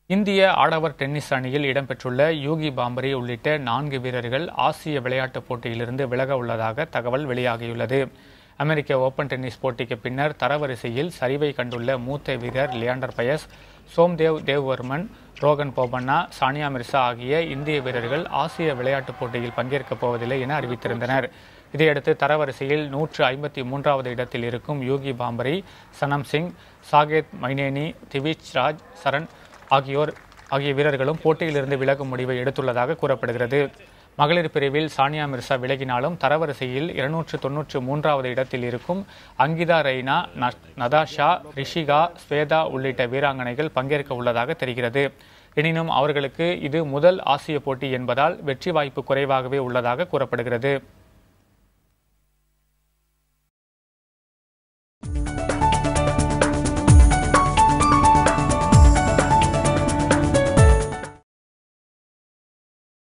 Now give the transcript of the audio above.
இந்திய ஆடவர் டென்னிஸ் அணியில் இடம்பெற்றுள்ள யூகி பாம்பரி உள்ளிட்ட நான்கு வீரர்கள் ஆசிய விளையாட்டுப் போட்டியிலிருந்து விலக உள்ளதாக தகவல் வெளியாகியுள்ளது அமெரிக்க ஓபன் டென்னிஸ் போட்டிக்கு பின்னர் தரவரிசையில் சரிவை கண்டுள்ள மூத்த வீரர் லியாண்டர் பயஸ் சோம்தேவ் தேவ்வர்மன் ரோகன் போபண்ணா சானியா மிர்சா ஆகிய இந்திய வீரர்கள் ஆசிய விளையாட்டுப் போட்டியில் பங்கேற்கப் போவதில்லை என அறிவித்திருந்தனர் இதையடுத்து தரவரிசையில் நூற்று ஐம்பத்தி மூன்றாவது இடத்தில் இருக்கும் யூகி பாம்பரி சனம் சிங் சாகேத் மைனேனி திவிச் ராஜ் சரண் ஆகியோர் ஆகிய வீரர்களும் போட்டியிலிருந்து விலகும் முடிவை எடுத்துள்ளதாக கூறப்படுகிறது மகளிர் பிரிவில் சானியா மிர்சா விலகினாலும் தரவரிசையில் இருநூற்று தொன்னூற்று மூன்றாவது இடத்தில் இருக்கும் அங்கிதா ரெய்னா நதாஷா ரிஷிகா ஸ்வேதா உள்ளிட்ட வீராங்கனைகள் பங்கேற்க உள்ளதாக தெரிகிறது எனினும் அவர்களுக்கு இது முதல் ஆசிய போட்டி என்பதால் வெற்றி வாய்ப்பு குறைவாகவே உள்ளதாக கூறப்படுகிறது